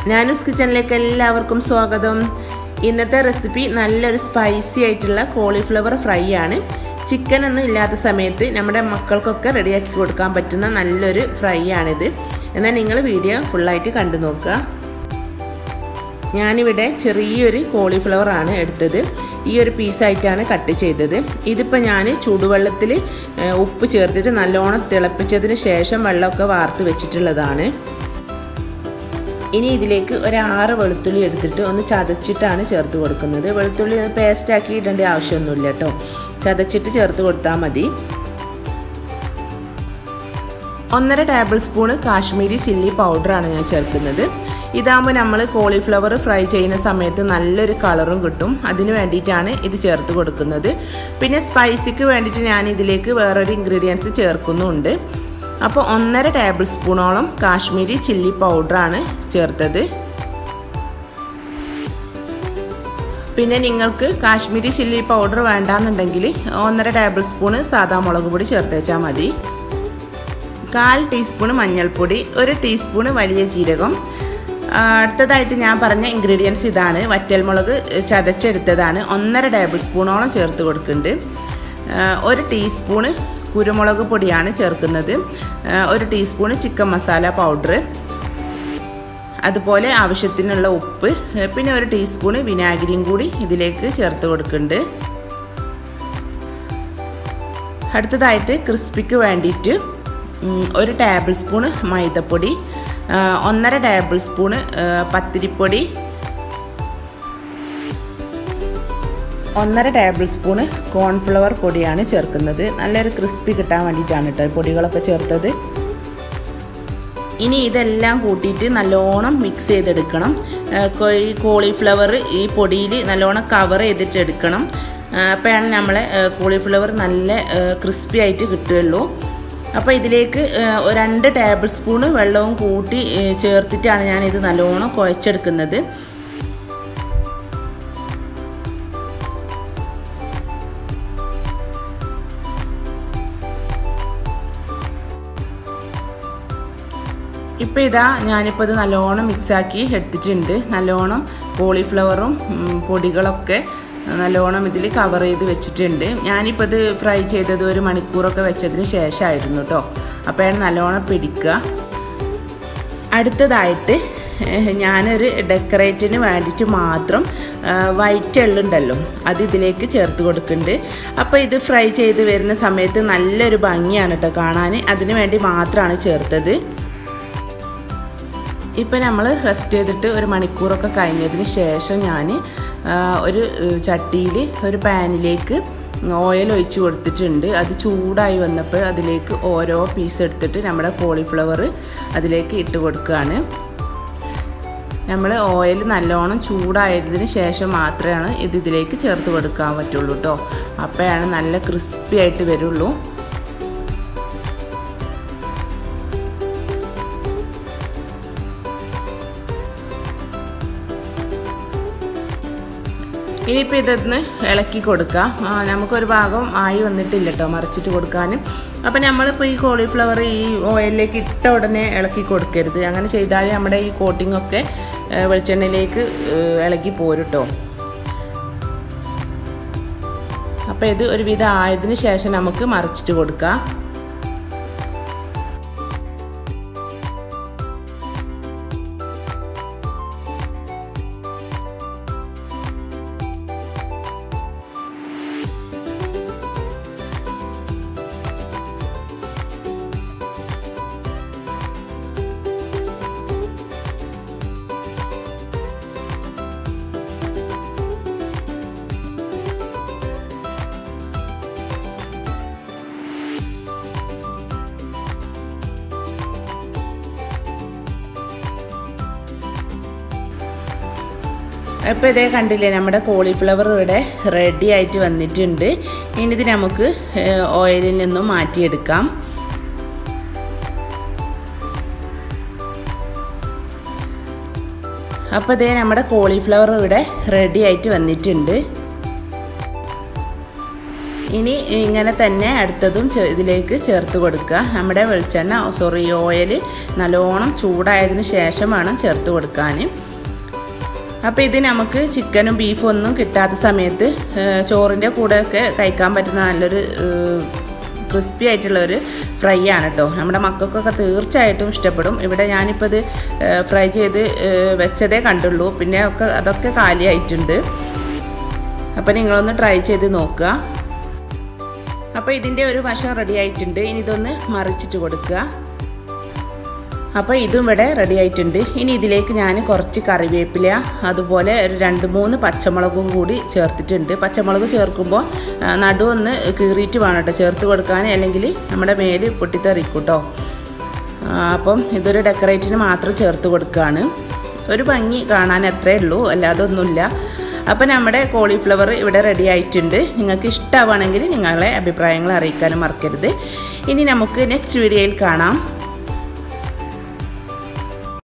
നാനൂസ് കിച്ചണിലേക്ക് എല്ലാവർക്കും സ്വാഗതം ഇന്നത്തെ റെസിപ്പി നല്ലൊരു സ്പൈസി ആയിട്ടുള്ള കോളിഫ്ലവർ ഫ്രൈ ആണ് ചിക്കൻ ഒന്നും ഇല്ലാത്ത സമയത്ത് നമ്മുടെ മക്കൾക്കൊക്കെ റെഡിയാക്കി കൊടുക്കാൻ പറ്റുന്ന നല്ലൊരു ഫ്രൈ ആണിത് എന്നാൽ നിങ്ങൾ വീഡിയോ ഫുള്ളായിട്ട് കണ്ടു നോക്കുക ഞാനിവിടെ ചെറിയൊരു കോളിഫ്ലവർ ആണ് എടുത്തത് ഈ ഒരു പീസായിട്ടാണ് കട്ട് ചെയ്തത് ഇതിപ്പോൾ ഞാൻ ചൂടുവെള്ളത്തിൽ ഉപ്പ് ചേർത്തിട്ട് നല്ലോണം തിളപ്പിച്ചതിന് ശേഷം വെള്ളമൊക്കെ വാർത്ത് വെച്ചിട്ടുള്ളതാണ് ഇനി ഇതിലേക്ക് ഒരു ആറ് വെളുത്തുള്ളി എടുത്തിട്ട് ഒന്ന് ചതച്ചിട്ടാണ് ചേർത്ത് കൊടുക്കുന്നത് വെളുത്തുള്ളി പേസ്റ്റാക്കി ഇടേണ്ട ആവശ്യമൊന്നുമില്ല കേട്ടോ ചതച്ചിട്ട് ചേർത്ത് കൊടുത്താൽ മതി ഒന്നര ടേബിൾ സ്പൂണ് കാശ്മീരി ചില്ലി പൗഡറാണ് ഞാൻ ചേർക്കുന്നത് ഇതാകുമ്പോൾ നമ്മൾ കോളിഫ്ലവർ ഫ്രൈ ചെയ്യുന്ന സമയത്ത് നല്ലൊരു കളറും കിട്ടും അതിന് വേണ്ടിയിട്ടാണ് ഇത് ചേർത്ത് കൊടുക്കുന്നത് പിന്നെ സ്പൈസിക്ക് വേണ്ടിയിട്ട് ഞാൻ ഇതിലേക്ക് വേറൊരു ഇൻഗ്രീഡിയൻസ് ചേർക്കുന്നുണ്ട് അപ്പോൾ ഒന്നര ടേബിൾ സ്പൂണോളം കാശ്മീരി ചില്ലി പൗഡറാണ് ചേർത്തത് പിന്നെ നിങ്ങൾക്ക് കാശ്മീരി ചില്ലി പൗഡർ വേണ്ടാന്നുണ്ടെങ്കിൽ ഒന്നര ടേബിൾ സ്പൂണ് സാദാ മുളക് പൊടി ചേർത്തേച്ചാൽ മതി കാൽ ടീസ്പൂൺ മഞ്ഞൾപ്പൊടി ഒരു ടീസ്പൂൺ വലിയ ജീരകം അടുത്തതായിട്ട് ഞാൻ പറഞ്ഞ ഇൻഗ്രീഡിയൻസ് ഇതാണ് വറ്റൽമുളക് ചതച്ചെടുത്തതാണ് ഒന്നര ടേബിൾ സ്പൂണോളം ചേർത്ത് കൊടുക്കുന്നുണ്ട് ഒരു ടീസ്പൂണ് കുരുമുളക് പൊടിയാണ് ചേർക്കുന്നത് ഒരു ടീസ്പൂണ് ചിക്കൻ മസാല പൗഡർ അതുപോലെ ആവശ്യത്തിനുള്ള ഉപ്പ് പിന്നെ ഒരു ടീസ്പൂണ് വിനാഗിരിയും കൂടി ഇതിലേക്ക് ചേർത്ത് കൊടുക്കുന്നുണ്ട് അടുത്തതായിട്ട് ക്രിസ്പിക്ക് വേണ്ടിയിട്ട് ഒരു ടേബിൾ സ്പൂണ് മൈദപ്പൊടി ഒന്നര ടേബിൾ സ്പൂണ് പത്തിരിപ്പൊടി ഒന്നര ടേബിൾ സ്പൂണ് കോൺഫ്ലവർ പൊടിയാണ് ചേർക്കുന്നത് നല്ലൊരു ക്രിസ്പി കിട്ടാൻ വേണ്ടിയിട്ടാണ് കേട്ടോ പൊടികളൊക്കെ ചേർത്തത് ഇനി ഇതെല്ലാം കൂട്ടിയിട്ട് നല്ലോണം മിക്സ് ചെയ്തെടുക്കണം ഈ കോളിഫ്ലവർ ഈ പൊടിയിൽ നല്ലോണം കവർ ചെയ്തിട്ട് എടുക്കണം അപ്പോഴാണ് നമ്മളെ കോളിഫ്ലവർ നല്ല ക്രിസ്പി ആയിട്ട് കിട്ടുകയുള്ളൂ അപ്പോൾ ഇതിലേക്ക് രണ്ട് ടേബിൾ സ്പൂണ് വെള്ളവും കൂട്ടി ചേർത്തിട്ടാണ് ഞാൻ ഇത് നല്ലോണം കുഴച്ചെടുക്കുന്നത് ഇപ്പോൾ ഇതാ ഞാനിപ്പോൾ ഇത് നല്ലോണം മിക്സാക്കി എടുത്തിട്ടുണ്ട് നല്ലോണം കോളിഫ്ലവറും പൊടികളൊക്കെ നല്ലോണം ഇതിൽ കവർ ചെയ്ത് വെച്ചിട്ടുണ്ട് ഞാനിപ്പോൾ ഇത് ഫ്രൈ ചെയ്തത് ഒരു മണിക്കൂറൊക്കെ വെച്ചതിന് ശേഷമായിരുന്നു കേട്ടോ അപ്പോഴാണ് നല്ലോണം പിടിക്കുക അടുത്തതായിട്ട് ഞാനൊരു ഡെക്കറേറ്റിന് വേണ്ടിയിട്ട് മാത്രം വൈറ്റ് എള്ളുണ്ടല്ലോ അത് ഇതിലേക്ക് ചേർത്ത് കൊടുക്കുന്നുണ്ട് അപ്പോൾ ഇത് ഫ്രൈ ചെയ്ത് വരുന്ന സമയത്ത് നല്ലൊരു ഭംഗിയാണ് കേട്ടോ കാണാൻ അതിന് വേണ്ടി മാത്രമാണ് ചേർത്തത് ഇപ്പം നമ്മൾ റെസ്റ്റ് ചെയ്തിട്ട് ഒരു മണിക്കൂറൊക്കെ കഴിഞ്ഞതിന് ശേഷം ഞാൻ ഒരു ചട്ടിയിൽ ഒരു പാനിലേക്ക് ഓയിൽ ഒഴിച്ച് കൊടുത്തിട്ടുണ്ട് അത് ചൂടായി വന്നപ്പോൾ അതിലേക്ക് ഓരോ പീസ് എടുത്തിട്ട് നമ്മുടെ കോളിഫ്ലവർ അതിലേക്ക് ഇട്ട് കൊടുക്കുകയാണ് നമ്മൾ ഓയിൽ നല്ലോണം ചൂടായതിന് ശേഷം മാത്രമാണ് ഇത് ഇതിലേക്ക് ചേർത്ത് കൊടുക്കാൻ പറ്റുള്ളൂ കേട്ടോ അപ്പോഴാണ് നല്ല ക്രിസ്പി ആയിട്ട് വരുള്ളൂ ഇനിയിപ്പോൾ ഇതൊന്ന് ഇളക്കി കൊടുക്കാം നമുക്കൊരു ഭാഗം ആയി വന്നിട്ടില്ല കേട്ടോ മറിച്ചിട്ട് കൊടുക്കാനും അപ്പം നമ്മളിപ്പോൾ ഈ കോളിഫ്ലവർ ഈ ഓയിലിലേക്ക് ഇട്ട ഉടനെ ഇളക്കി കൊടുക്കരുത് അങ്ങനെ ചെയ്താൽ നമ്മുടെ ഈ കോട്ടിംഗ് ഒക്കെ വെളിച്ചെണ്ണയിലേക്ക് ഇളക്കി പോരും കേട്ടോ അപ്പോൾ ഇത് ഒരുവിധം ആയതിന് ശേഷം നമുക്ക് മറിച്ചിട്ട് കൊടുക്കാം ഇപ്പോൾ ഇതേ കണ്ടില്ലേ നമ്മുടെ കോളിഫ്ലവർ ഇവിടെ റെഡി ആയിട്ട് വന്നിട്ടുണ്ട് ഇനി ഇത് നമുക്ക് ഓയിലിൽ നിന്നും മാറ്റിയെടുക്കാം അപ്പോൾ ഇതേ നമ്മുടെ കോളിഫ്ലവർ ഇവിടെ റെഡി ആയിട്ട് വന്നിട്ടുണ്ട് ഇനി ഇങ്ങനെ തന്നെ അടുത്തതും ഇതിലേക്ക് ചേർത്ത് കൊടുക്കുക നമ്മുടെ വെളിച്ചെണ്ണ സോറി ഓയിൽ നല്ലോണം ചൂടായതിന് ശേഷം വേണം ചേർത്ത് കൊടുക്കാൻ അപ്പോൾ ഇത് നമുക്ക് ചിക്കനും ബീഫും ഒന്നും കിട്ടാത്ത സമയത്ത് ചോറിൻ്റെ കൂടെയൊക്കെ കഴിക്കാൻ പറ്റുന്ന നല്ലൊരു ക്രിസ്പി ആയിട്ടുള്ള ഒരു ഫ്രൈ ആണ് കേട്ടോ നമ്മുടെ മക്കൾക്കൊക്കെ തീർച്ചയായിട്ടും ഇഷ്ടപ്പെടും ഇവിടെ ഞാനിപ്പോൾ ഇത് ഫ്രൈ ചെയ്ത് വെച്ചതേ കണ്ടുള്ളൂ പിന്നെ ഒക്കെ അതൊക്കെ കാലിയായിട്ടുണ്ട് അപ്പോൾ നിങ്ങളൊന്ന് ട്രൈ ചെയ്ത് നോക്കുക അപ്പോൾ ഇതിൻ്റെ ഒരു വശം റെഡി ആയിട്ടുണ്ട് ഇനി ഇതൊന്ന് മറിച്ചിട്ട് കൊടുക്കുക അപ്പോൾ ഇതും ഇവിടെ റെഡി ആയിട്ടുണ്ട് ഇനി ഇതിലേക്ക് ഞാൻ കുറച്ച് കറിവേപ്പില അതുപോലെ ഒരു രണ്ട് മൂന്ന് പച്ചമുളകും കൂടി ചേർത്തിട്ടുണ്ട് പച്ചമുളക് ചേർക്കുമ്പോൾ നടു ഒന്ന് കീറിയിട്ട് വേണം കേട്ടോ ചേർത്ത് കൊടുക്കാൻ അല്ലെങ്കിൽ നമ്മുടെ മേല് പൊട്ടിത്തെറിക്കും കേട്ടോ അപ്പം ഇതൊരു ഡെക്കറേറ്റിന് മാത്രം ചേർത്ത് കൊടുക്കുകയാണ് ഒരു ഭംഗി കാണാൻ അത്രേ ഉള്ളൂ അല്ലാതെ ഒന്നുമില്ല അപ്പോൾ നമ്മുടെ കോളിഫ്ലവർ ഇവിടെ റെഡി ആയിട്ടുണ്ട് നിങ്ങൾക്ക് ഇഷ്ടമാവുകയാണെങ്കിൽ നിങ്ങളെ അഭിപ്രായങ്ങൾ അറിയിക്കാനും മറക്കരുത് ഇനി നമുക്ക് നെക്സ്റ്റ് വീഡിയോയിൽ കാണാം